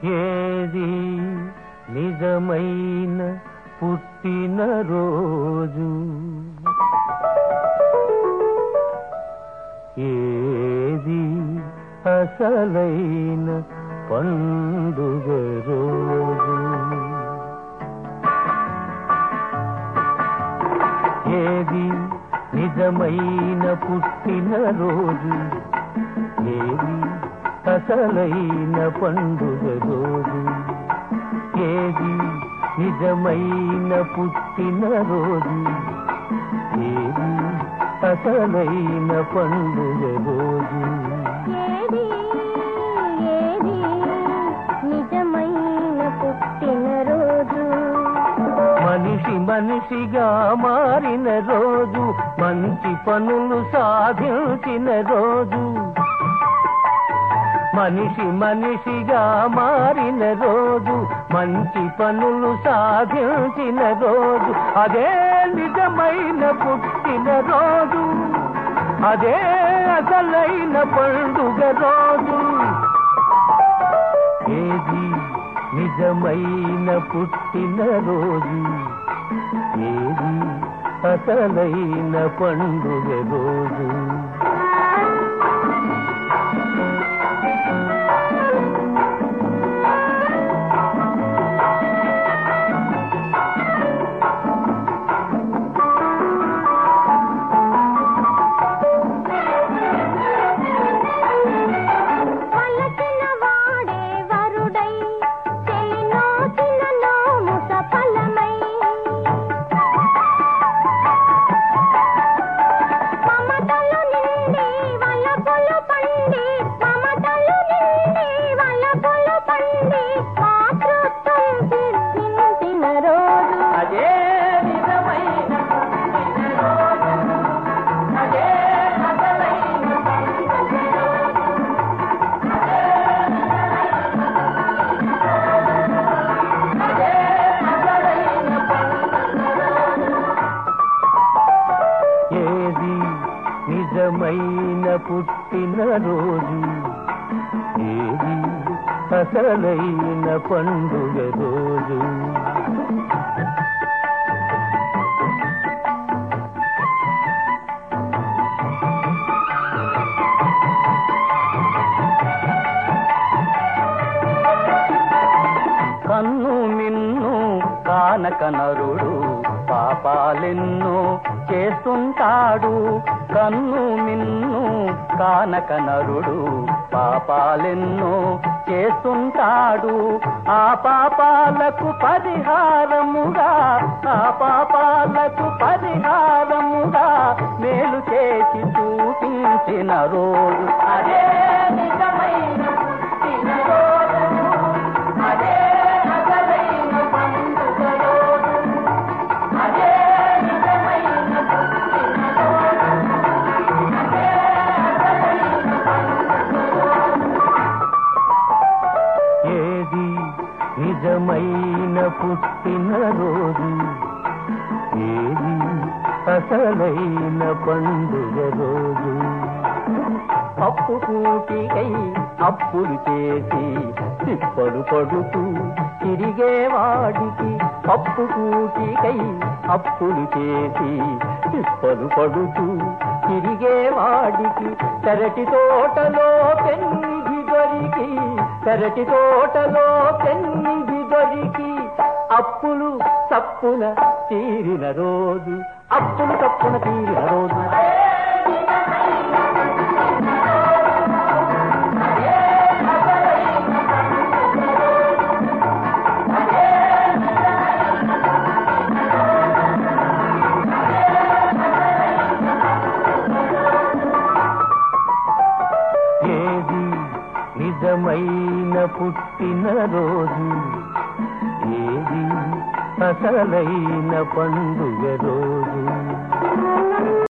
ఏది నిజమైన పుట్టినరోజు ఏది అసలైన పండుగ రోజు ఏది నిజమైన పుట్టినరోజు ఏది అసలైన పండుగ రోజు ఏది నిజమైన పుట్టినరోజు ఏది అసలైన పండుగ రోజు ఏది ఏది నిజమైన పుట్టినరోజు మనిషి మనిషిగా మారిన రోజు మంచి పనులు సాధించిన రోజు మనిషి మనిషిగా మారిన రోజు మంచి పనులు సాధించిన రోజు అదే నిజమైన పుట్టిన రోజు అదే అసలైన పండుగ రోజు ఏది నిజమైన పుట్టిన రోజు ఏది అసలైన పండుగ రోజు పలకిన వాడే వరుడై చెలినో చిన్ననో ముసఫలమై మమతలు నిండి వలపులు పండి మమతలు నిండి వలపులు పండి మాతృత్వం సిద్ధించిన రోజు అదే నిజమైన అదే అసలైన ఏది నిజమైన పుట్టిన రోజు ఏది అసలైన పండుగ రోజు కన్ను నిన్ను కానక నరుడు పాపాలెన్నో చేస్తుంటాడు కన్ను నిన్ను కానక నరుడు పాపాలెన్నో చేస్తుంటాడు ఆ పాపాలకు పరిహారముగా ఆ పాపాలకు పరిహారముగా మేలు చేసి చూపించిన రోజు అదే నిజమైన పుట్టిన రోజు అదే అసలైన పండుగ రోజు అదే నిజమైన పుట్టిన రోజు అదే అసలైన పండుగ రోజు ఏది నిజమైన పుట్టిన రోజు ఏది అసలైన పండుగ రోజు అప్పు కూటికై అప్పులు చేసి తిప్పలు పడుతూ తిరిగేవాడికి అప్పు కూటికై అప్పులు చేసి తిప్పలు పడుతూ తిరిగేవాడికి పెరటి తోటలో పెన్నిధి దొరికి పెరటి తోటలో పెన్నిధి దొరికి అప్పులు తప్పున తీరిన రోజు అప్పులు తప్పున తీరిన రోజు ఏది నిజమైన పుట్టిన రోజు ఏది అసలైన పండుగ రోజు